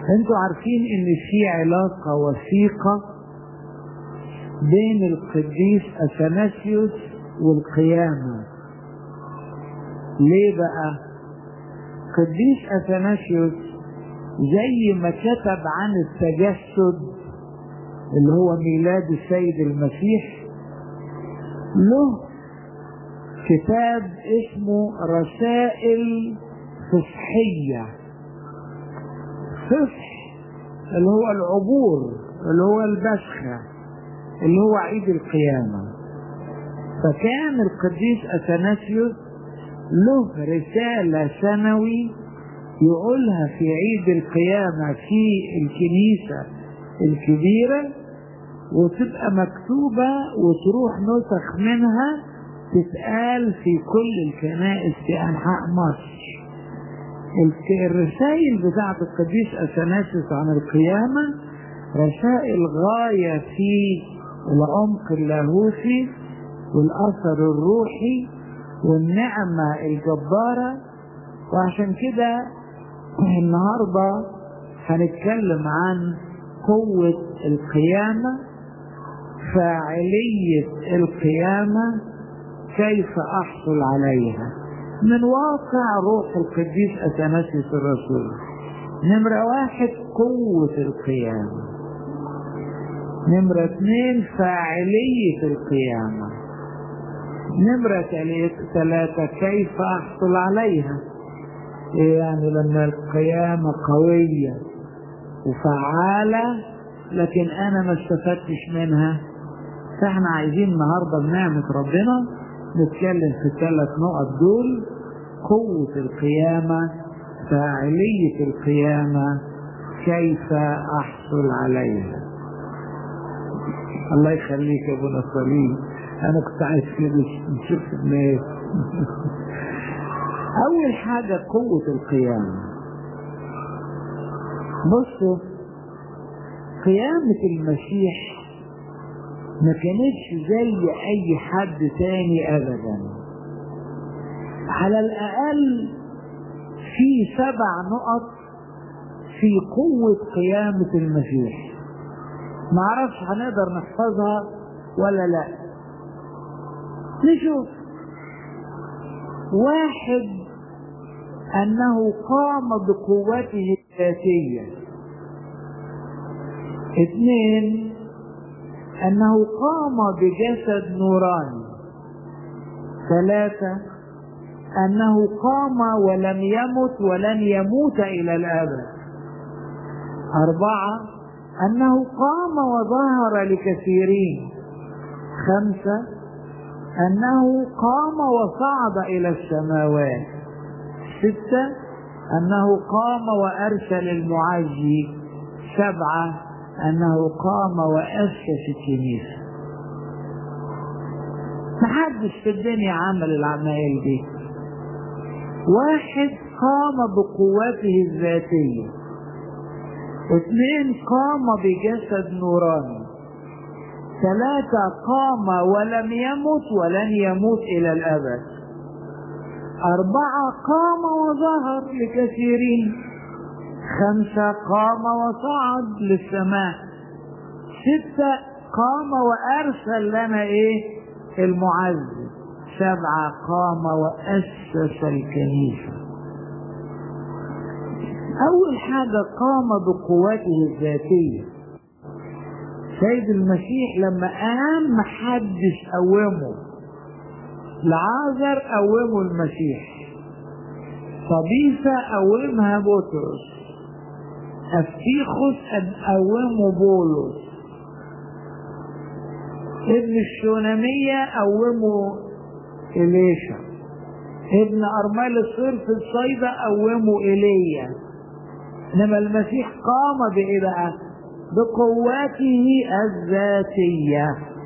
انتوا عارفين ان في علاقة وثيقة بين القديس اثناسيوس والقيامة ليه بقى قديس اثناسيوس زي ما كتب عن التجسد اللي هو ميلاد السيد المسيح له كتاب اسمه رسائل فصحية فصح اللي هو العبور اللي هو البسخة اللي هو عيد القيامة فكان القديس أثناسيوس له رسالة سنوي يقولها في عيد القيامة في الكنيسة الكبيرة وتبقى مكتوبة وتروح نسخ منها تتقال في كل الكنائس في أنحاء مصر الرسائل بتاعت القديس أثناسيوس عن القيامة رسائل غاية في العمق اللاهوتي والأثر الروحي والنعمة الجبارة وعشان كده النهاردة هنتكلم عن قوة القيامة فاعلية القيامة كيف أحصل عليها من واقع روح القديس أثناسيوس الرسول نمرة واحد قوة القيامة نمرة اثنين فاعلية القيامة نمرة ثلاثة كيف أحصل عليها يعني لما القيامة قوية وفعالة لكن أنا ما استفدتش منها فاحنا عايزين النهارده بنعمة ربنا نتكلم في الثلاث نقط دول قوة القيامة فاعلية القيامة كيف أحصل عليها الله يخليك يا ابونا صليب أنا كنت عايز كده نشوف الناس أول حاجة قوة القيامة بصوا قيامة المسيح ما كانتش زي أي حد تاني أبدا على الأقل في سبع نقط في قوة قيامة المسيح ما اعرفش هنقدر نحفظها ولا لا نشوف واحد أنه قام بقوته الذاتية اثنين أنه قام بجسد نوراني ثلاثة أنه قام ولم يمت ولن يموت إلى الأبد أربعة أنه قام وظهر لكثيرين خمسة أنه قام وصعد إلى السماوات ستة أنه قام وأرسل المعزي سبعة أنه قام وأسس الكنيسة محدش في الدنيا عمل العمايل دي واحد قام بقوته الذاتية اثنين قام بجسد نوراني ثلاثة قام ولم يمت ولن يموت إلى الأبد أربعة قام وظهر لكثيرين خمسة قام وصعد للسماء ستة قام وأرسل لنا إيه المعز سبعة قام وأسس الكنيسة أول حاجة قام بقوته الذاتية سيد المسيح لما قام محدش قومه لعازر قومه المسيح صبيفة قومها بطرس أفتيخوس أن قومه بولس ابن الشونامية قومه إليشا ابن أرمال الصير في الصيدة قومه إيليا إنما المسيح قام بإيه بقى؟ بقوته الذاتية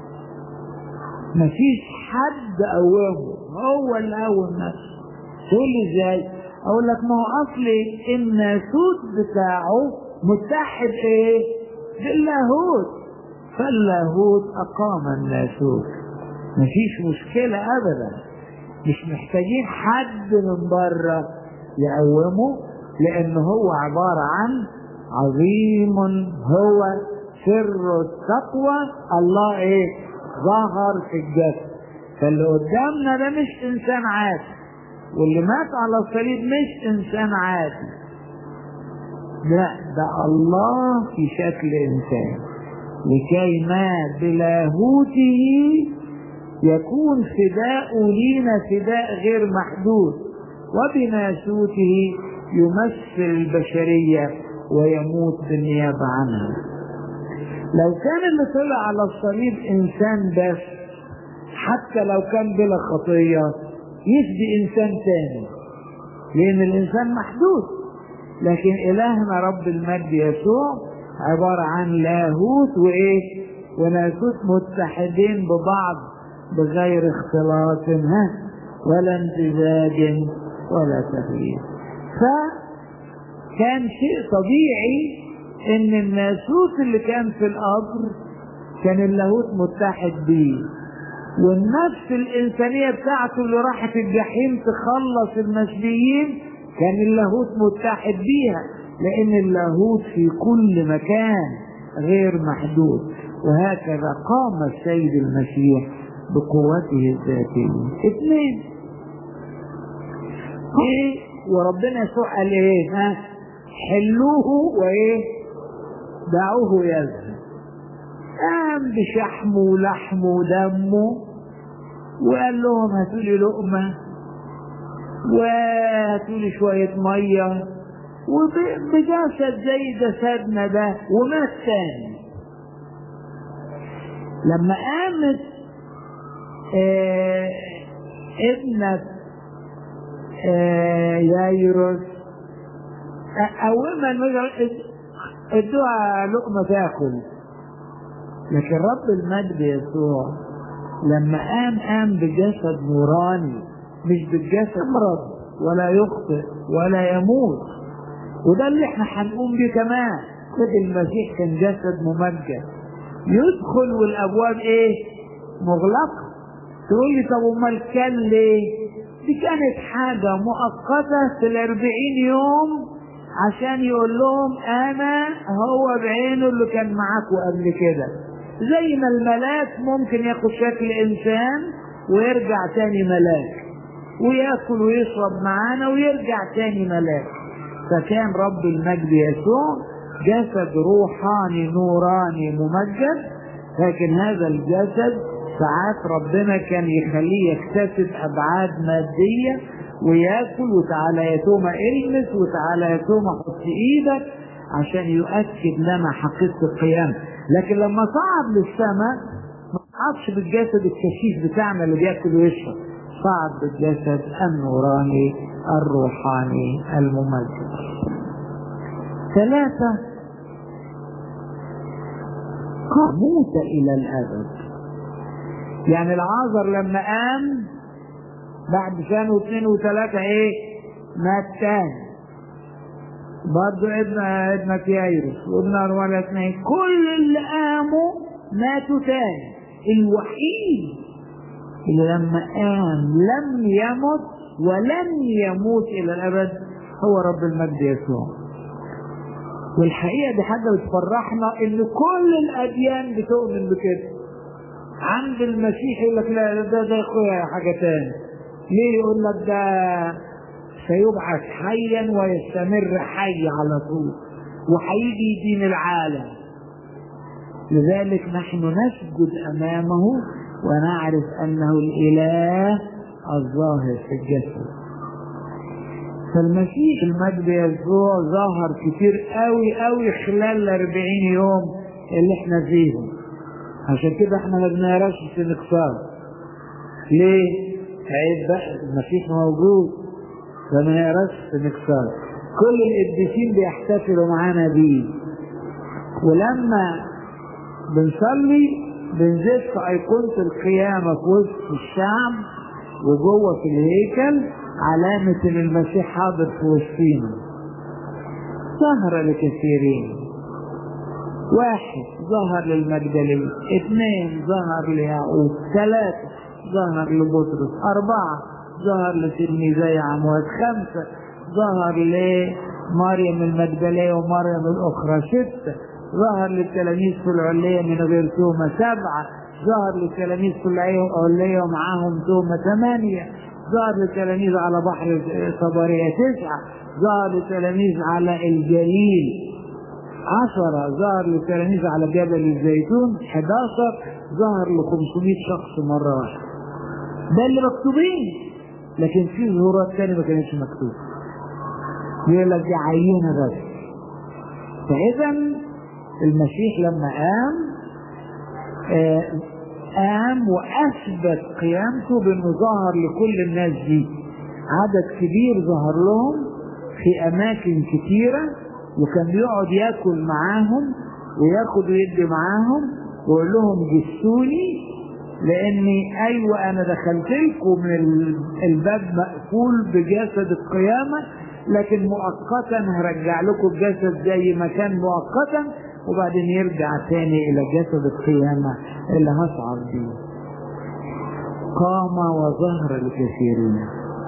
مفيش حد قومه هو اللي قوم نفسه تقول لي ازاي؟ اقول لك ما هو اصل الناسوت بتاعه متحد ايه؟ باللاهوت فاللاهوت اقام الناسوت مفيش مشكلة ابدا مش محتاجين حد من بره يقومه لان هو عبارة عن عظيم هو سر التقوى الله ايه ظهر في الجسد فاللي قدامنا ده مش انسان عادي واللي مات على الصليب مش انسان عادي لا ده الله في شكل انسان لكي ما بلاهوته يكون فداء لينا فداء غير محدود وبناسوته يمثل البشرية ويموت بالنيابة عنها لو كان اللي طلع على الصليب إنسان بس حتى لو كان بلا خطية يفدي إنسان تاني لأن الإنسان محدود لكن إلهنا رب المجد يسوع عبارة عن لاهوت وإيه وناسوت متحدين ببعض بغير اختلاط ها ولا امتزاج ولا تغيير فكان شيء طبيعي ان الناسوت اللي كان في القبر كان اللاهوت متحد بيه والنفس الإنسانية بتاعته اللي راحت الجحيم تخلص المسبيين كان اللاهوت متحد بيها لأن اللاهوت في كل مكان غير محدود وهكذا قام السيد المسيح بقوته الذاتية اثنين ايه وربنا يسوع قال ايه ها حلوه وايه دعوه يذهب قام بشحمه ولحمه ودمه وقال لهم هاتوا لي لقمه وهاتوا لي شويه ميه وبجسد زي جسدنا ده ومات تاني لما قامت آه ابنة آه يايروس أول ما ادوها لقمة تاكل لكن رب المجد يسوع لما قام قام بجسد نوراني مش بالجسد مرض ولا يخطئ ولا يموت وده اللي احنا هنقوم بيه كمان خد المسيح كان جسد ممجد يدخل والابواب ايه مغلقه تقول لي طب امال كان ليه دي كانت حاجة مؤقتة في الأربعين يوم عشان يقول لهم أنا هو بعينه اللي كان معاكم قبل كده زي ما الملاك ممكن ياخد شكل إنسان ويرجع تاني ملاك وياكل ويشرب معانا ويرجع تاني ملاك فكان رب المجد يسوع جسد روحاني نوراني ممجد لكن هذا الجسد ساعات ربنا كان يخليه يكتسب ابعاد ماديه وياكل وتعالى يا توما المس وتعالى يا توما حط ايدك عشان يؤكد لنا حقيقه القيامه لكن لما صعد للسماء ما صعدش بالجسد الكشيف بتاعنا اللي بياكل ويشرب صعد بالجسد النوراني الروحاني الممجد ثلاثة قاموس إلى الأبد يعني العازر لما قام بعد سنة واثنين وثلاثة ايه مات تاني برضه ابن ابن يايروس وابن أروان اثنين كل اللي قاموا ماتوا تاني الوحيد اللي لما قام لم يمت ولن يموت إلى الأبد هو رب المجد يسوع والحقيقة دي حاجة بتفرحنا إن كل الأديان بتؤمن بكده عند المسيح يقول لك لا ده ده اخويا حاجه تاني ليه يقول لك ده سيبعث حيا ويستمر حي على طول وهيجي يدين العالم لذلك نحن نسجد امامه ونعرف انه الاله الظاهر في الجسد فالمسيح المجد يسوع ظهر كتير قوي قوي خلال الأربعين يوم اللي احنا فيهم عشان كده احنا ما بنقراش في الانكسار ليه؟ عيب بقى المسيح موجود فما نقراش في الانكسار كل القديسين بيحتفلوا معانا بيه ولما بنصلي بنزف أيقونة القيامة في وسط الشعب وجوه في الهيكل علامة إن المسيح حاضر في وسطينا ظهر لكثيرين واحد ظهر للمجدلية اثنين ظهر ليعقوب ثلاثة ظهر لبطرس أربعة ظهر لتلميذي عموات خمسة ظهر مريم المجدلية ومريم الأخرى ستة ظهر للتلاميذ في العلية من غير تهمة سبعة ظهر للتلاميذ في العلية ومعاهم تهمة ثمانية ظهر للتلاميذ على بحر صبرية تسعة ظهر للتلاميذ على الجليل عشرة ظهر للتلاميذ على جبل الزيتون 11 ظهر ل 500 شخص مرة واحدة ده اللي مكتوبين لكن في ظهورات تانية ما كانتش مكتوبة يقول لك دي عينة بس فإذا المسيح لما قام آه قام وأثبت قيامته بأنه ظهر لكل الناس دي عدد كبير ظهر لهم في أماكن كتيرة وكان بيقعد ياكل معاهم وياخد ويدي معاهم ويقول لهم جسوني لاني ايوه انا دخلت لكم من الباب مقفول بجسد القيامه لكن مؤقتا هرجع لكم الجسد زي ما كان مؤقتا وبعدين يرجع تاني الى جسد القيامه اللي هصعد بيه قام وظهر لكثيرين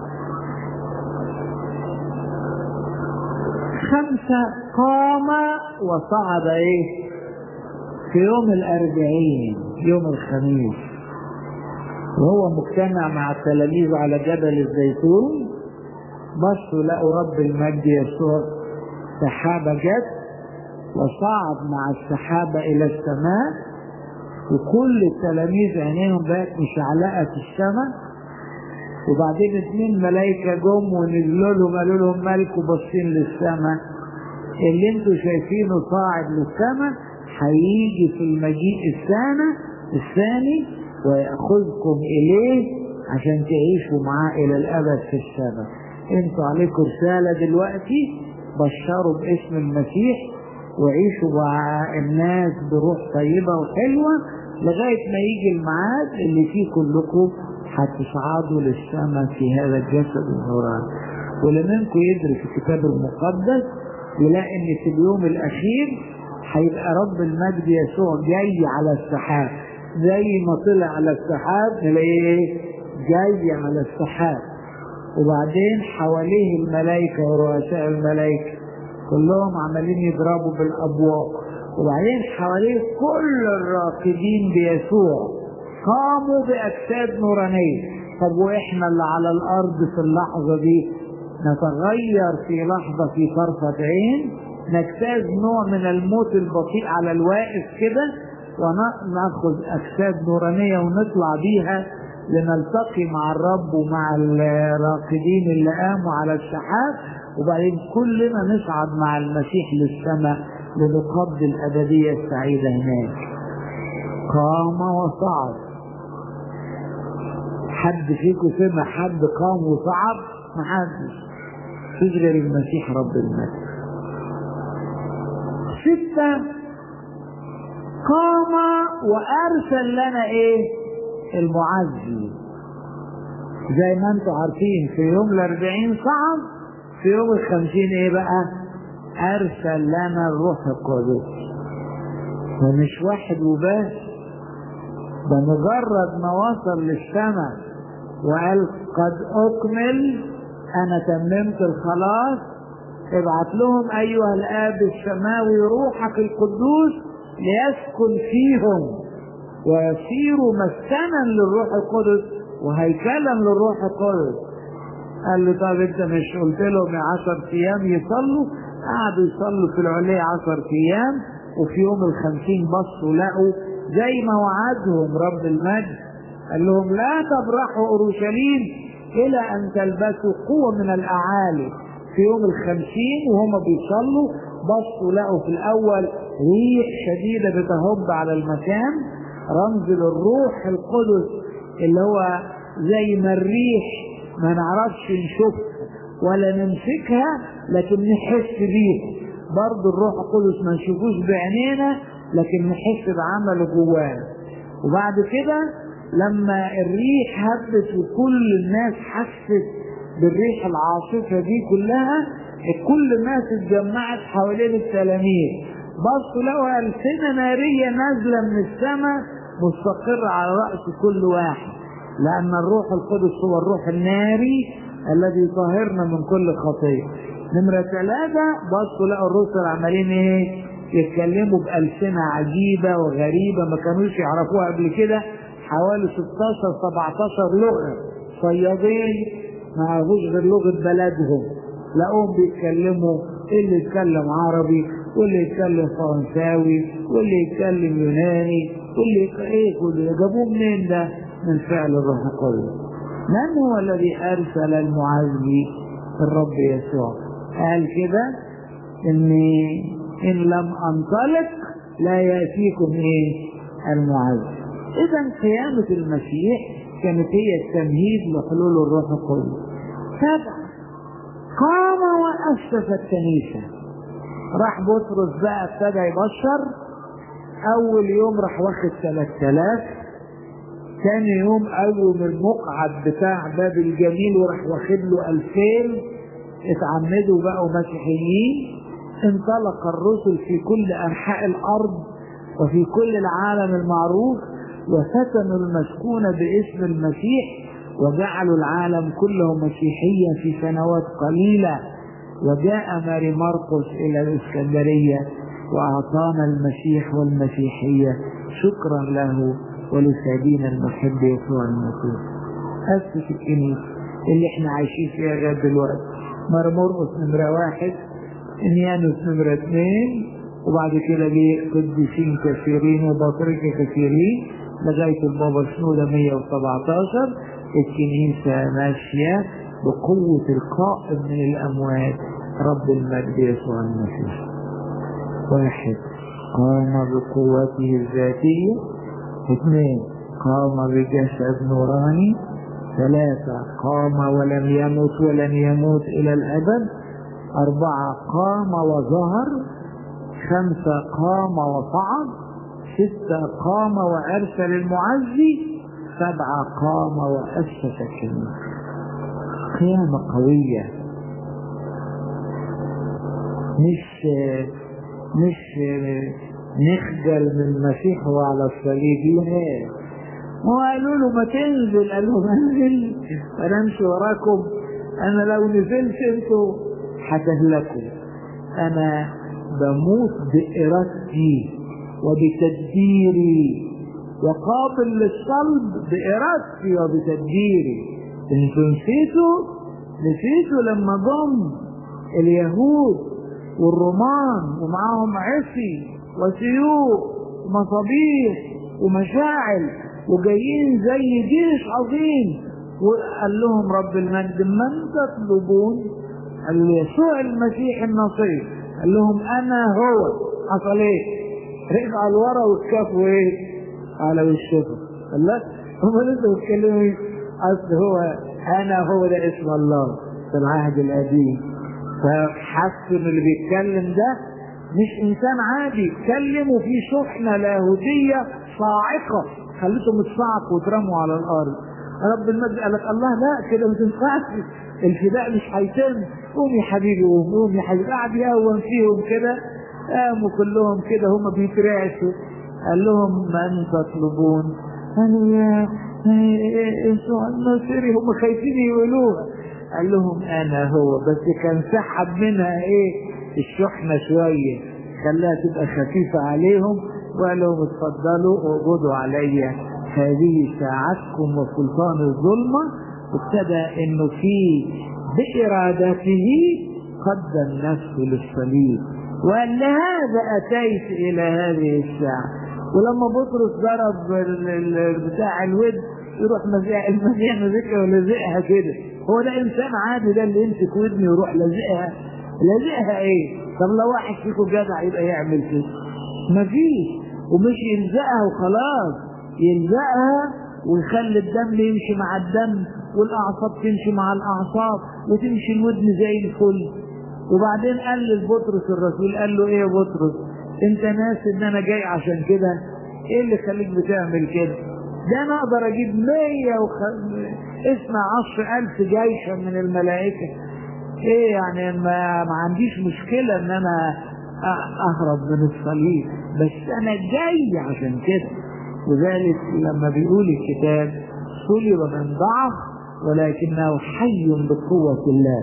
خمسة قام وصعد ايه في يوم الأربعين يوم الخميس وهو مجتمع مع التلاميذ على جبل الزيتون بصوا لقوا رب المجد يسوع سحابة جت وصعد مع السحابة إلى السماء وكل التلاميذ عينيهم بقت مشعلقة في السماء وبعدين اثنين ملائكة جم ونزلوا لهم قالوا لهم مالكوا باصين للسماء اللي انتوا شايفينه صاعد للسماء هيجي في المجيء الثاني الثاني ويأخذكم إليه عشان تعيشوا معاه إلى الأبد في السماء انتوا عليكم رسالة دلوقتي بشروا باسم المسيح وعيشوا مع الناس بروح طيبة وحلوة لغاية ما يجي الميعاد اللي فيه كلكم هتصعدوا للسماء في هذا الجسد النوراني ولما منكم يدرس الكتاب المقدس يلاقي ان في اليوم الاخير هيبقى رب المجد يسوع جاي على السحاب زي ما طلع على السحاب نلاقيه ايه جاي على السحاب وبعدين حواليه الملائكة ورؤساء الملائكة كلهم عمالين يضربوا بالأبواق وبعدين حواليه كل الراقدين بيسوع قاموا بأجساد نورانية طب وإحنا اللي على الأرض في اللحظة دي نتغير في لحظة في طرفة عين نجتاز نوع من الموت البطيء على الواقف كده وناخذ أجساد نورانية ونطلع بيها لنلتقي مع الرب ومع الراقدين اللي قاموا على السحاب وبعدين كلنا نصعد مع المسيح للسماء لنقضي الأبدية السعيدة هناك قام وصعد حد فيكم سمع حد قام وصعد محدش مفيش غير المسيح رب المجد ستة قام وأرسل لنا إيه المعزي زي ما انتم عارفين في يوم الأربعين صعد في يوم الخمسين إيه بقى أرسل لنا الروح القدس ومش واحد وبس ده مجرد ما وصل للسماء وقال قد أكمل أنا تممت الخلاص ابعت لهم أيها الآب السماوي روحك القدوس ليسكن فيهم ويصيروا مسكنا للروح القدس وهيكلا للروح القدس قال له طب انت مش قلت لهم عشر ايام يصلوا قعدوا يصلوا في العلية عشر ايام وفي يوم الخمسين بصوا لقوا زي ما وعدهم رب المجد قال لهم لا تبرحوا اورشليم الى ان تلبسوا قوة من الاعالي في يوم الخمسين وهم بيصلوا بصوا لقوا في الاول ريح شديدة بتهب على المكان رمز للروح القدس اللي هو زي ما الريح ما نعرفش نشوفها ولا نمسكها لكن نحس بيها برضه الروح القدس ما نشوفوش بعينينا لكن نحس بعمله جوانا وبعد كده لما الريح هبت وكل الناس حست بالريح العاصفة دي كلها كل الناس اتجمعت حوالين التلاميذ بصوا لقوا ألسنة نارية نازلة من السماء مستقرة على رأس كل واحد لأن الروح القدس هو الروح الناري الذي يطهرنا من كل خطية نمرة ثلاثة بصوا لقوا الرسل عمالين ايه يتكلموا بألسنة عجيبة وغريبة ما كانوش يعرفوها قبل كده حوالي 16 17 لغة صيادين ما عرفوش غير لغة بلدهم لقوهم بيتكلموا اللي يتكلم عربي واللي يتكلم فرنساوي واللي يتكلم يوناني واللي ايه كل جابوه منين ده؟ من فعل الروح القدس. من هو الذي ارسل المعزي الرب يسوع؟ قال كده اني ان لم انطلق لا ياتيكم ايه؟ المعزي. اذا قيامه المسيح كانت هي التمهيد لحلول الروح القدس. سبعه قام واسس الكنيسه راح بطرس بقى ابتدى يبشر اول يوم راح واخد 3000 ثاني يوم اول المقعد بتاع باب الجميل وراح واخد له 2000 اتعمدوا بقوا مسيحيين انطلق الرسل في كل انحاء الارض وفي كل العالم المعروف وفتنوا المسكون باسم المسيح وجعلوا العالم كله مسيحيا في سنوات قليله وجاء ماري مرقس إلى الإسكندرية وأعطانا المسيح والمسيحية شكرا له ولسيدنا المحب يسوع المسيح أسس الكنيسة اللي احنا عايشين فيها لغاية دلوقتي ماري مرقس نمرة واحد انيانوس نمرة اثنين وبعد كده جه قديسين كثيرين وبطريقة كثيرين لغاية البابا شنودة 117 الكنيسة ماشية بقوة القائم من الأموات رب المجد يسوع المسيح واحد قام بقوته الذاتية اثنين قام بجسد نوراني ثلاثة قام ولم يمت ولن يموت إلى الأبد أربعة قام وظهر خمسة قام وصعد ستة قام وأرسل المعزي سبعة قام وأسس الكنيسة قيامة قوية مش مش نخجل من المسيح وعلى الصليب لا وقالوا له ما تنزل قال لهم انزل وانا امشي وراكم انا لو نزلت انتوا هتهلكوا انا بموت بارادتي وبتدبيري وقابل للصلب بارادتي وبتدبيري انتوا نسيتوا نسيتوا لما جم اليهود والرومان ومعاهم عصي وسيوف ومصابيح ومشاعل وجايين زي جيش عظيم وقال لهم رب المجد من تطلبون قال له يسوع المسيح النصير قال لهم انا هو حصل ايه رجعوا لورا واتكافوا ايه على وشهم قال لا هم لسه بيتكلموا ايه اصل هو انا هو ده اسم الله في العهد القديم فحس ان اللي بيتكلم ده مش انسان عادي يتكلم وفي شحنه لاهوتيه صاعقه خليتهم يتصعقوا واترموا على الارض رب المجد قال لك الله لا كده ما تنفعش الفداء مش هيتم قوم يا حبيبي قوم قوم يا حبيبي قعد يهون فيهم كده قاموا كلهم كده هم بيترعشوا قال لهم من تطلبون قالوا يا يسوع الناصري هم خايفين يقولوها قال لهم انا هو بس كان سحب منها ايه الشحنه شويه خلاها تبقى خفيفه عليهم وقال لهم اتفضلوا اعبدوا عليا هذه ساعتكم وسلطان الظلمه وابتدى انه في بارادته قدم نفسه للصليب وقال لهذا اتيت الى هذه الساعه ولما بطرس ضرب بتاع الود يروح مزيع المزيع مزيكا ولزقها كده هو ده انسان عادي ده اللي يمسك ودني ويروح لازقها لازقها ايه طب لو واحد فيكم جدع يبقى يعمل كده مفيش ومش يلزقها وخلاص يلزقها ويخلي الدم يمشي مع الدم والاعصاب تمشي مع الاعصاب وتمشي الودن زي الفل وبعدين قال لبطرس الرسول قال له ايه يا بطرس انت ناس ان انا جاي عشان كده ايه اللي خليك بتعمل كده ده انا اقدر اجيب مية وخ... اسمع عشر الف جيشا من الملائكة ايه يعني ما, ما عنديش مشكلة ان انا اهرب من الصليب بس انا جاي عشان كده وذلك لما بيقول الكتاب صلب من ضعف ولكنه حي بقوة الله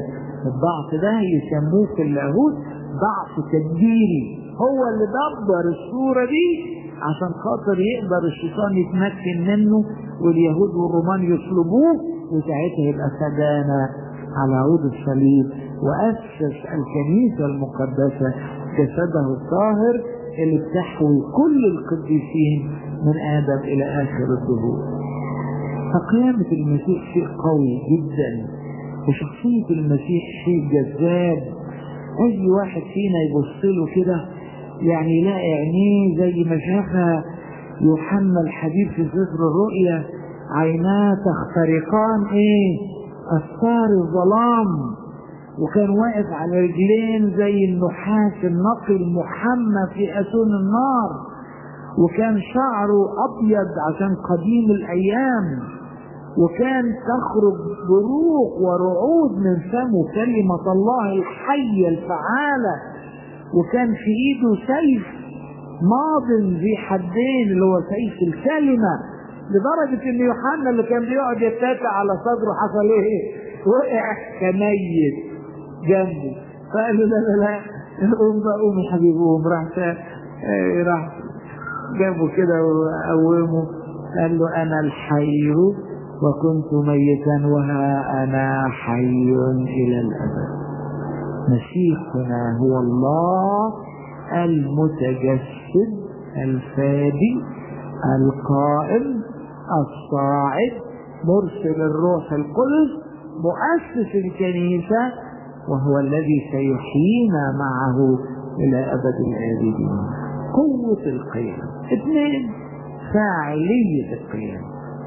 الضعف ده يسموه في اللاهوت ضعف تدبيري هو اللي دبر الصورة دي عشان خاطر يقدر الشيطان يتمكن منه واليهود والرومان يصلبوه وساعتها يبقى فدانا على عود الصليب وأسس الكنيسة المقدسة جسده الطاهر اللي بتحوي كل القديسين من آدم إلى آخر الظهور فقيامة المسيح شيء قوي جدا وشخصية المسيح شيء جذاب أي واحد فينا يبص له كده يعني يلاقي عينيه زي ما شافها يوحنا الحبيب في سفر الرؤيا عيناه تخترقان ايه أستار الظلام وكان واقف على رجلين زي النحاس النقي المحمى في أسون النار وكان شعره أبيض عشان قديم الأيام وكان تخرج بروق ورعود من فمه كلمة الله الحية الفعالة وكان في ايده سيف ماض ذي حدين اللي هو سيف الكلمة لدرجة ان يوحنا اللي كان بيقعد يتكئ على صدره حصل ايه؟ وقع كميت جنبه فقال له لا لا لا قوم بقى قوم يا حبيبي قوم راح راح جابه كده وقومه قال له انا الحي وكنت ميتا وها انا حي الى الابد مسيحنا هو الله المتجسد الفادي القائم الصاعد مرسل الروح القدس مؤسس الكنيسة وهو الذي سيحيينا معه إلى أبد الآبدين قوة القيام اثنين فاعلية القيام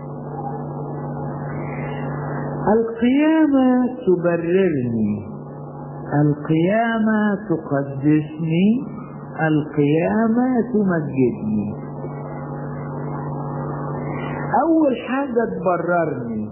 القيامة تبررني القيامة تقدسني القيامة تمجدني أول حاجة تبررني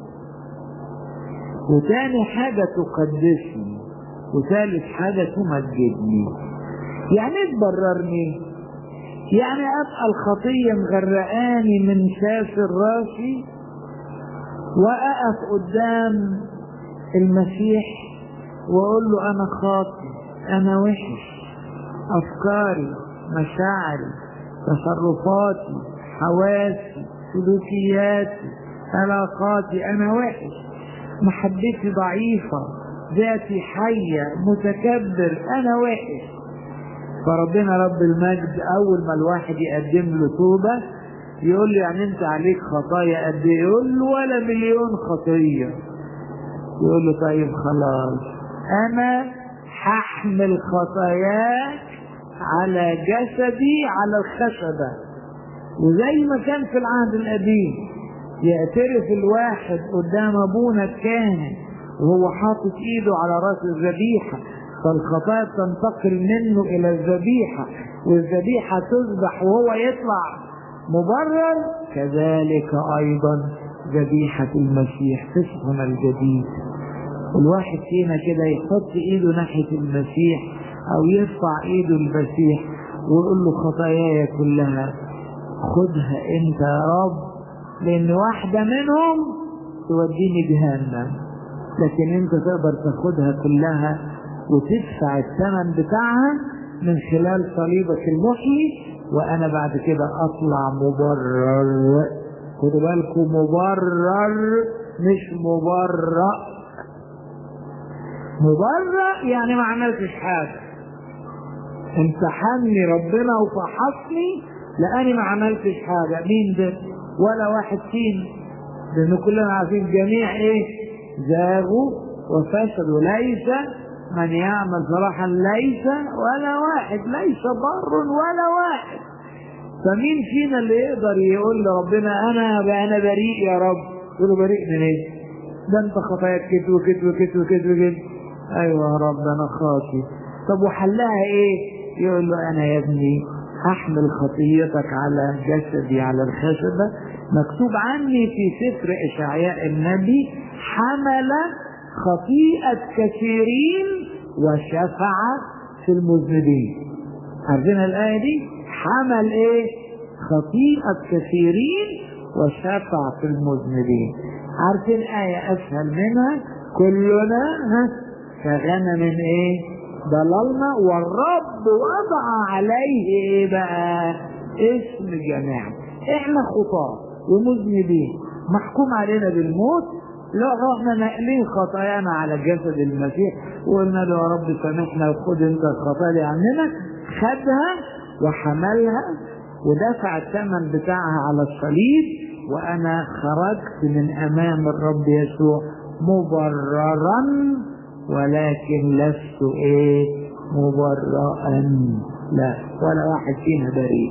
وتاني حاجة تقدسني وثالث حاجة تمجدني يعني ايه تبررني يعني ابقى الخطية مغرقاني من سافر راسي واقف قدام المسيح واقول له انا خاطي انا وحش افكاري مشاعري تصرفاتي حواسي سلوكياتي علاقاتي انا وحش محبتي ضعيفة ذاتي حية متكبر انا وحش فربنا رب المجد اول ما الواحد يقدم له توبة يقول له يعني انت عليك خطايا قد ايه يقول له ولا مليون خطية يقول له طيب خلاص انا هحمل خطاياك على جسدي على الخشبة وزي ما كان في العهد القديم يعترف الواحد قدام ابونا الكاهن وهو حاطط ايده على راس الذبيحة فالخطايا تنتقل منه الى الذبيحة والذبيحة تذبح وهو يطلع مبرر كذلك ايضا ذبيحة المسيح فسحنا الجديد الواحد فينا كده يحط ايده ناحية المسيح او يرفع ايده المسيح ويقول له خطاياي كلها خدها انت يا رب لان واحدة منهم توديني جهنم لكن انت تقدر تاخدها كلها وتدفع الثمن بتاعها من خلال صليبك المحيي وانا بعد كده اطلع مبرر خدوا بالكم مبرر مش مبرأ مبرأ يعني ما عملتش حاجة امتحني ربنا وفحصني لاني ما عملتش حاجة مين ده ولا واحد فينا لان كلنا عارفين جميع ايه زاغوا وفسدوا ليس من يعمل صلاحا ليس ولا واحد ليس بر ولا واحد فمين فينا اللي يقدر يقول لربنا انا انا بريء يا رب يقول له بريء من ايه ده انت خطاياك كده وكده وكده وكده وكده ايوه يا رب انا خاطي طب وحلها ايه يقول له انا يا ابني احمل خطيتك على جسدي على الخشبه مكتوب عني في سفر اشعياء النبي حمل خطيئه كثيرين وشفع في المذنبين عارفين الايه دي حمل ايه خطيئه كثيرين وشفع في المذنبين عارفين آية أسهل منها كلنا ها كغنم ايه ضللنا والرب وضع عليه ايه بقى اسم جماعة احنا خطاة ومذنبين محكوم علينا بالموت لا احنا نقلين خطايانا على جسد المسيح وقلنا له يا رب سامحنا وخد انت الخطايا دي عننا خدها وحملها ودفع الثمن بتاعها على الصليب وانا خرجت من امام الرب يسوع مبررا ولكن لست ايه مبرئا لا ولا واحد فينا بريء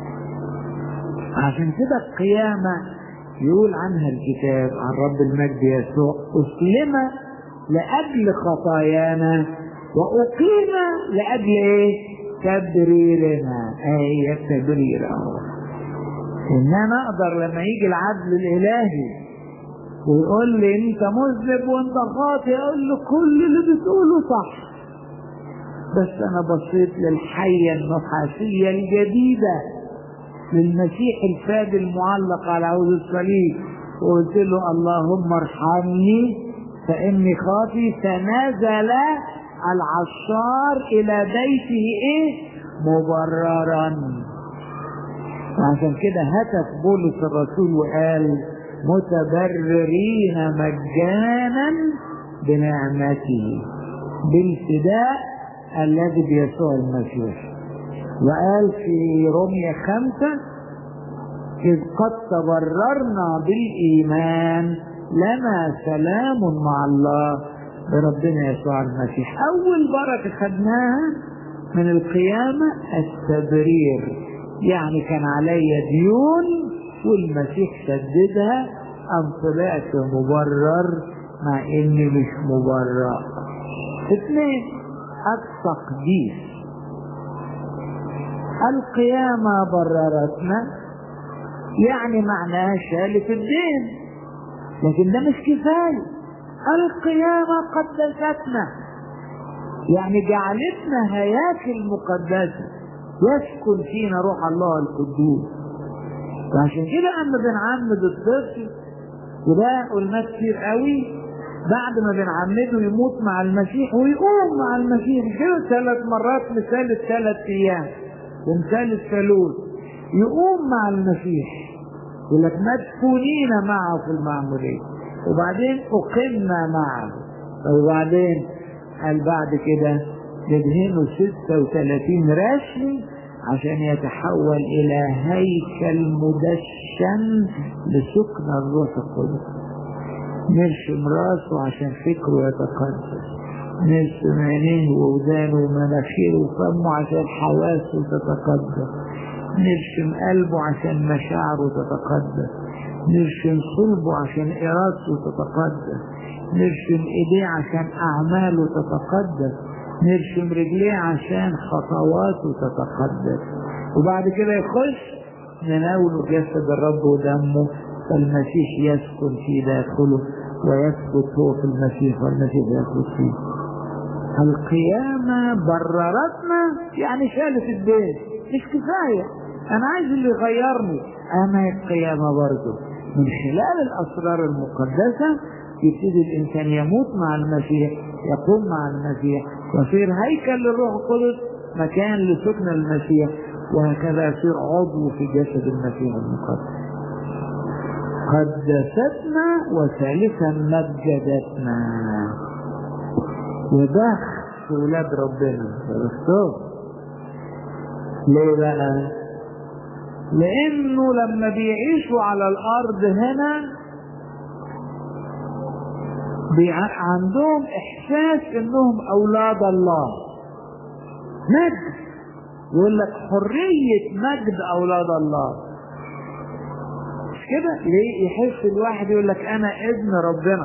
عشان كده القيامة يقول عنها الكتاب عن رب المجد يسوع أسلم لأجل خطايانا وأقيم لأجل إيه؟ تبريرنا أي التبرير أهو إن أنا أقدر لما يجي العدل الإلهي ويقول لي أنت مذنب وأنت خاطئ أقول له كل اللي بتقوله صح بس أنا بصيت للحية النحاسية الجديدة للمسيح الفادي المعلق على عود الصليب وقلت له اللهم ارحمني فاني خاطي فنزل العشار الى بيته ايه مبررا وعشان كده هتف بولس الرسول وقال متبررين مجانا بنعمته بالفداء الذي بيسوع المسيح وقال في رمية خمسة إذ قد تبررنا بالإيمان لنا سلام مع الله بربنا يسوع المسيح أول بركة خدناها من القيامة التبرير يعني كان علي ديون والمسيح سددها أم طلعت مبرر مع إني مش مبرر اثنين التقديس القيامة بررتنا يعني معناها شالت الدين لكن ده مش كفاية القيامة قدستنا يعني جعلتنا هياكل مقدسة يسكن فينا روح الله القدوس وعشان كده اما بنعمد الطفل وده قلناه كتير قوي بعد ما بنعمده يموت مع المسيح ويقوم مع المسيح كده ثلاث مرات مثال الثلاث ايام ومثال الثالوث يقوم مع المسيح يقول لك مدفونين معه في المعمودية وبعدين أقمنا معه وبعدين قال بعد كده ندهنه 36 رسم عشان يتحول إلى هيكل مدشن لسكن الروح القدس نرسم راسه عشان فكره يتقدس نرسم عينيه وودانه ومناخيره وفمه عشان حواسه تتقدس نرسم قلبه عشان مشاعره تتقدس نرسم صلبه عشان إرادته تتقدس نرسم إيديه عشان أعماله تتقدس نرسم رجليه عشان خطواته تتقدس وبعد كده يخش نناوله جسد الرب ودمه فالمسيح يسكن في داخله ويثبت هو في المسيح والمسيح يثبت فيه القيامة بررتنا يعني شالت الدين مش كفاية أنا عايز اللي يغيرني أنا القيامة برضه من خلال الأسرار المقدسة يبتدي الإنسان يموت مع المسيح يقوم مع المسيح يصير هيكل للروح القدس مكان لسكن المسيح وهكذا يصير عضو في جسد المسيح المقدس قدستنا وثالثا مجدتنا وده في ولاد ربنا عرفتوه ليه بقى لانه لما بيعيشوا على الارض هنا عندهم احساس انهم اولاد الله مجد يقول لك حرية مجد اولاد الله مش كده ليه يحس الواحد يقول لك انا ابن ربنا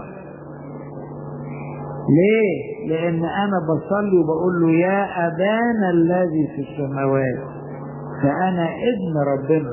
ليه لان انا بصلي وبقول له يا ابانا الذي في السماوات فانا ابن ربنا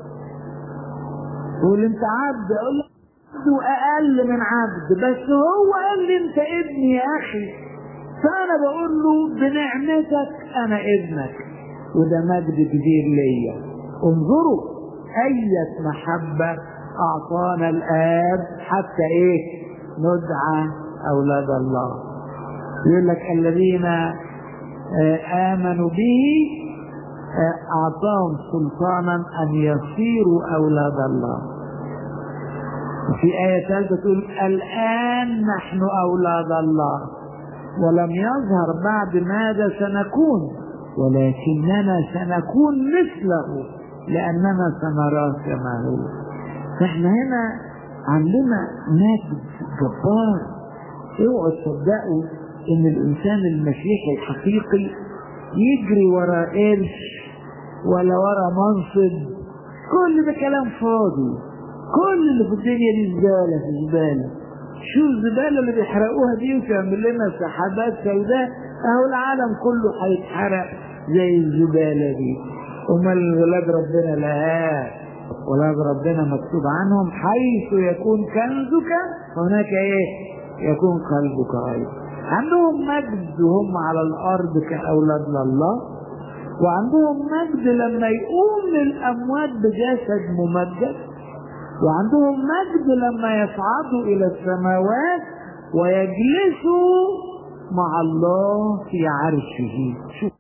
يقول انت عبد اقول له عبد واقل من عبد بس هو قال لي انت ابني يا اخي فانا بقول له بنعمتك انا ابنك وده مجد كبير ليا انظروا اية محبة اعطانا الاب حتى ايه ندعى اولاد الله يقول لك الذين آمنوا به أعطاهم سلطانا أن يصيروا أولاد الله وفي آية ثالثة تقول الآن نحن أولاد الله ولم يظهر بعد ماذا سنكون ولكننا سنكون مثله لأننا سنراه كما هو فإحنا هنا عندنا مجد جبار اوعوا تصدقوا ان الانسان المسيحي الحقيقي يجري ورا قرش ولا ورا منصب كل ده كلام فاضي كل اللي في الدنيا دي زباله في زباله شو الزباله اللي بيحرقوها دي وتعمل لنا سحابات سوداء اهو العالم كله هيتحرق زي الزباله دي امال ولاد ربنا لا ولاد ربنا مكتوب عنهم حيث يكون كنزك هناك ايه يكون قلبك ايضا عندهم مجد وهم على الارض كاولاد لله وعندهم مجد لما يقوم للاموات بجسد ممجد وعندهم مجد لما يصعدوا الى السماوات ويجلسوا مع الله في عرشه شوف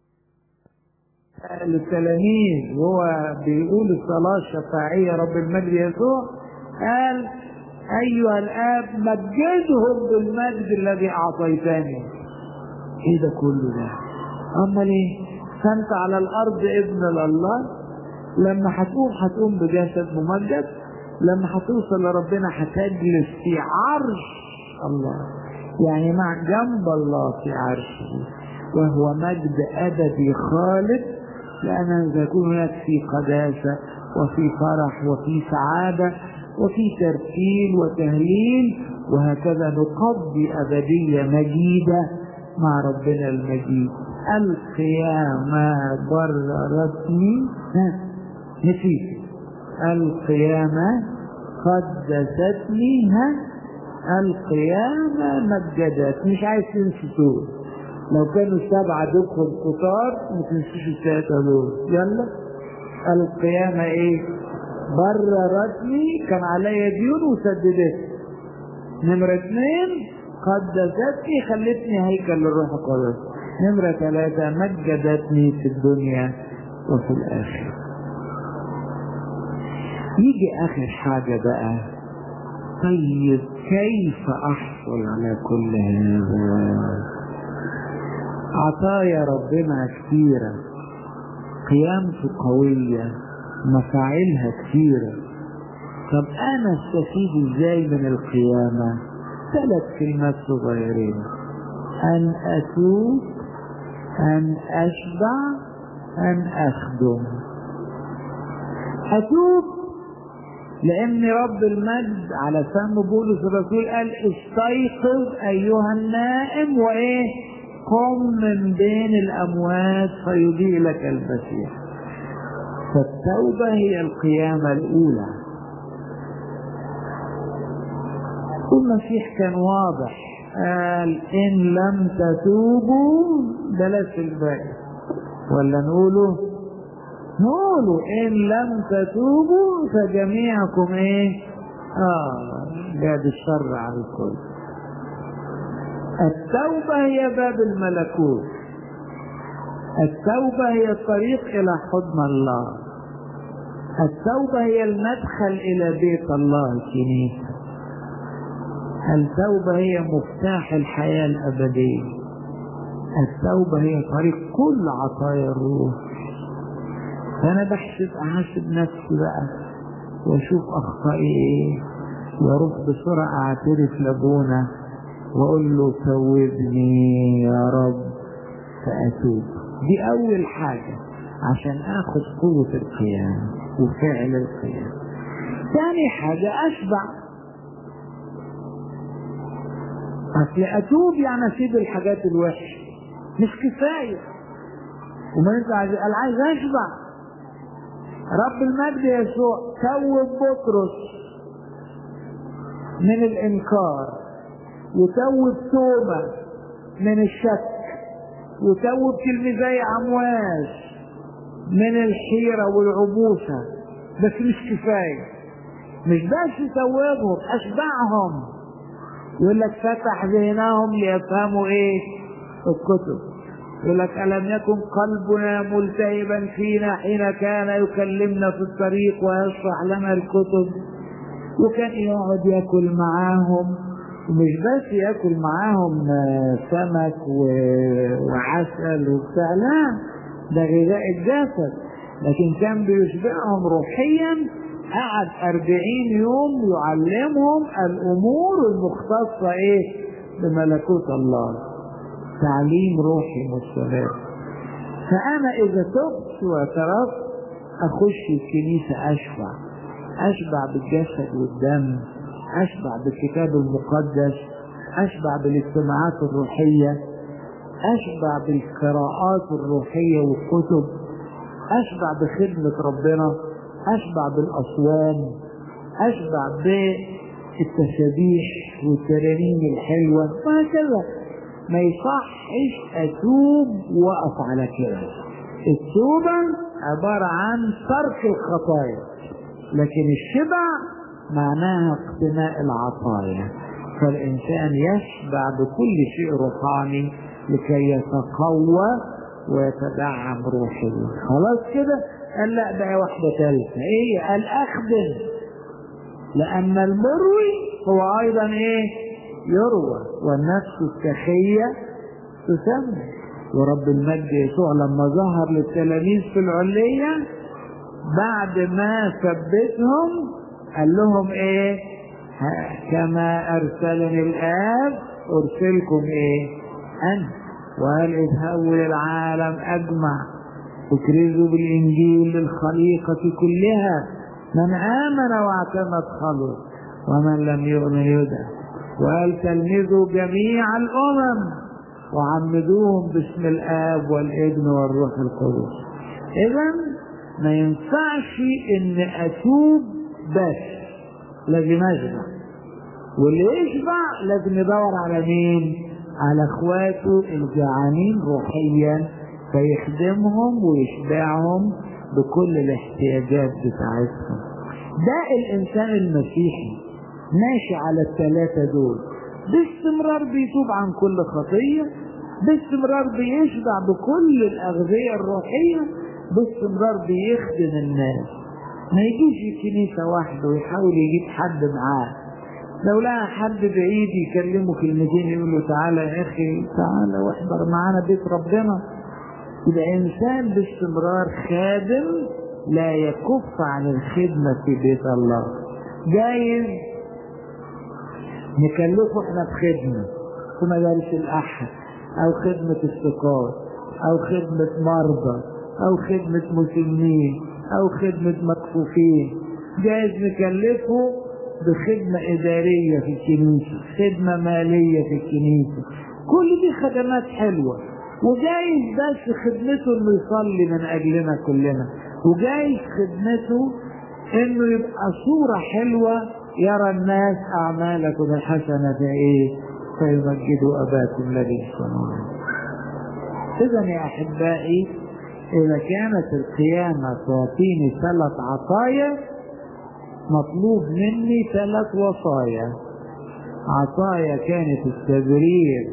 للتلاميذ وهو بيقول الصلاة الشفاعية رب المجد يسوع قال أيها الآب مجدهم بالمجد الذي أعطيتني إيه ده كله ده أمال إيه فأنت على الأرض ابن لله لما هتقوم هتقوم بجسد ممجد لما هتوصل لربنا هتجلس في عرش الله يعني مع جنب الله في عرشه وهو مجد أبدي خالد لأننا سيكون هناك في قداسة وفي فرح وفي سعادة وفي ترتيل وتهليل وهكذا نقضي أبدية مجيدة مع ربنا المجيد القيامة بررتني نسيت القيامة قدستني ها القيامة مجدت مش عايز تنسي دول لو كانوا سبعة دكهم كتار ما تنسيش الثلاثة دول يلا القيامة ايه بررتني كان عليا ديون وسددت نمرة اثنين قدستني خلتني هيكل للروح القدس نمرة ثلاثة مجدتني في الدنيا وفي الآخرة يجي آخر حاجة بقى طيب كيف أحصل على كل هذا عطايا ربنا كثيرة قيامته قوية مفاعلها كثيرة طب أنا استفيد إزاي من القيامة ثلاث كلمات صغيرين أن أتوب أن أشبع أن أخدم أتوب لأن رب المجد على فم بولس الرسول قال استيقظ أيها النائم وإيه قم من بين الأموات فيضيء لك المسيح فالتوبة هي القيامة الأولى والمسيح كان واضح قال إن لم تتوبوا بلاش الباقي ولا نقوله نقوله إن لم تتوبوا فجميعكم إيه آه بعد الشر على الكل التوبة هي باب الملكوت التوبة هي الطريق إلى حضن الله التوبة هي المدخل إلى بيت الله الكنيسة التوبة هي مفتاح الحياة الأبدية التوبة هي طريق كل عطايا الروح فأنا بحسب أحاسب نفسي بقى وأشوف أخطائي إيه وأروح بسرعة أعترف لأبونا وأقول له توبني يا رب فأتوب دي أول حاجة عشان آخد قوة القيام وفعل القيام ثاني حاجة أشبع أصل أتوب يعني أسيب الحاجات الوحشة مش كفاية وما ينفع أنا عايز أشبع رب المجد يسوع توب بطرس من الإنكار وتوب توبة من الشك وتوب تلميذي عمواس من الحيرة والعبوسة بس مش كفاية مش بس توبهم أشبعهم يقول لك فتح ذهنهم ليفهموا ايه الكتب يقول لك ألم يكن قلبنا ملتهبا فينا حين كان يكلمنا في الطريق ويشرح لنا الكتب وكان يقعد ياكل معاهم ومش بس ياكل معاهم سمك وعسل وبتاع لا ده غذاء الجسد لكن كان بيشبعهم روحيا قعد أربعين يوم يعلمهم الأمور المختصة إيه بملكوت الله تعليم روحي مستمر فأنا إذا تبت واعترفت أخش الكنيسة أشبع أشبع بالجسد والدم أشبع بالكتاب المقدس أشبع بالاجتماعات الروحية أشبع بالقراءات الروحية والكتب أشبع بخدمة ربنا أشبع بالأصوام أشبع بالتسابيح والترانيم الحلوة وهكذا ما يصحش أتوب وأقف على كده التوبة عبارة عن ترك الخطايا لكن الشبع معناها اقتناء العطايا فالإنسان يشبع بكل شيء روحاني لكي يتقوى ويتدعم روحيا خلاص كده قال لا بقى واحدة ثالثة ايه قال اخدم لأن المروي هو أيضا ايه يروى والنفس السخية تسمى ورب المجد يسوع لما ظهر للتلاميذ في العلية بعد ما ثبتهم قال لهم ايه كما ارسلني الاب ارسلكم ايه انا وقال اذهبوا للعالم اجمع اكرزوا بالانجيل للخليقه كلها من امن واعتمد خلص ومن لم يؤمن يدعى وقال تلمذوا جميع الامم وعمدوهم باسم الاب والابن والروح القدس اذا ما ينفعش ان اتوب بس لازم اشبع واللي يشبع لازم يدور على مين على اخواته الجعانين روحيا فيخدمهم ويشبعهم بكل الاحتياجات بتاعتهم ده الانسان المسيحي ماشي على الثلاثه دول باستمرار بيتوب عن كل خطيه باستمرار بيشبع بكل الاغذيه الروحيه باستمرار بيخدم الناس ما يجيش الكنيسة وحده ويحاول يجيب حد معاه لو لقى حد بعيد يكلمه كلمتين يقول له تعالى يا اخي تعالى واحضر معانا بيت ربنا يبقى انسان باستمرار خادم لا يكف عن الخدمة في بيت الله جايز نكلفه احنا بخدمة في مدارس الأحد أو خدمة السقاط أو خدمة مرضى أو خدمة مسنين أو خدمة مكفوفين جايز نكلفه بخدمة إدارية في الكنيسة خدمة مالية في الكنيسة كل دي خدمات حلوة وجايز بس خدمته انه يصلي من اجلنا كلنا وجايز خدمته انه يبقى صورة حلوة يرى الناس اعمالكم الحسنة ايه فيمجدوا اباكم الذي في السماوات اذا يا احبائي اذا كانت القيامة تعطيني ثلاث عطايا مطلوب مني ثلاث وصايا عطايا كانت التبرير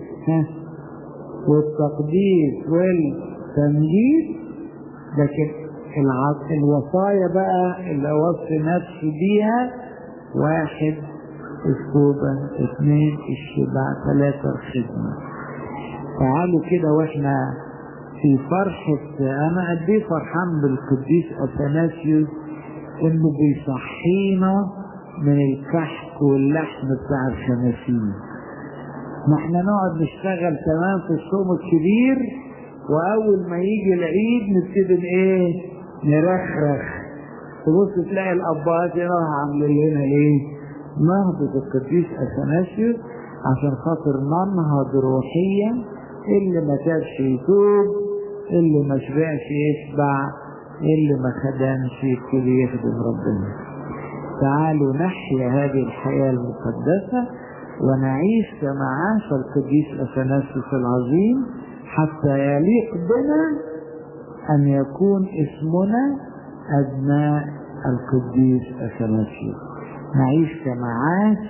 والتقديس والتمجيد لكن الوصايا بقى اللي اوصي نفسي بيها واحد التوبة اثنين الشبع ثلاثة الخدمة تعالوا كده واحنا في فرحة انا قد ايه فرحان بالقديس اثناسيوس انه بيصحينا من الكحك واللحم بتاع الخماسين ما احنا نقعد نشتغل تمام في الصوم الكبير واول ما يجي العيد نبتدي ايه نرخرخ تبص تلاقي الابات راح عاملين لنا ايه نهضة القديس اثناسيوس عشان خاطر ننهض روحيا اللي ما تابش يتوب اللي ما شبعش يشبع اللي ما خدمش يبتدي يخدم ربنا تعالوا نحيا هذه الحياة المقدسة ونعيش كما عاش القديس اثناسيوس العظيم حتى يليق بنا ان يكون اسمنا ابناء القديس اثناسيوس نعيش كما عاش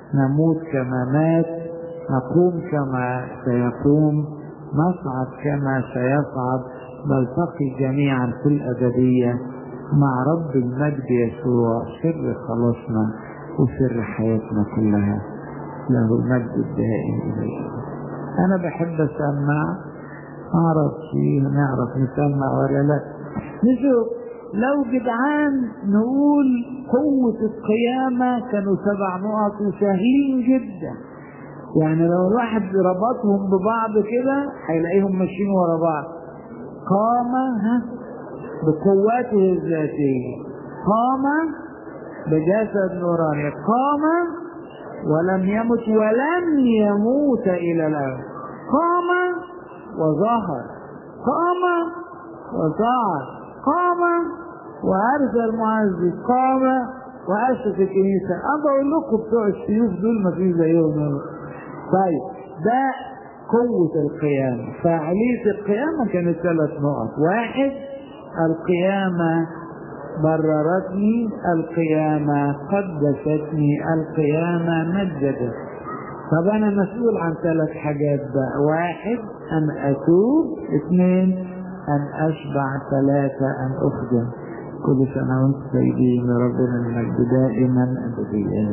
نموت كما مات نقوم كما سيقوم نصعد كما سيصعد نلتقي جميعا في الأبدية مع رب المجد يسوع سر خلاصنا وسر حياتنا كلها له المجد الدائم إليه أنا بحب أسمع أعرف فيه نعرف نسمع ولا لا نشوف لو جدعان نقول قوة القيامة كانوا سبع نقط وسهلين جدا يعني لو الواحد ربطهم ببعض كده هيلاقيهم ماشيين ورا بعض قام ها بقوته الذاتية قام بجسد نوراني قام ولم يمت ولن يموت إلى الأبد قام وظهر قام وصعد قام وأرسل معزز قام وأسس الكنيسة أنا بقول لكم بتوع السيوف دول ما فيش زيهم طيب ده قوة القيامة فعالية القيامة كانت ثلاث نقط واحد القيامة بررتني القيامة قدستني القيامة مجدت طب أنا مسؤول عن ثلاث حاجات بقى واحد أن أتوب اثنين أن أشبع ثلاثة أن أخدم كل سنة وأنتم طيبين ربنا المجد دائما أبديا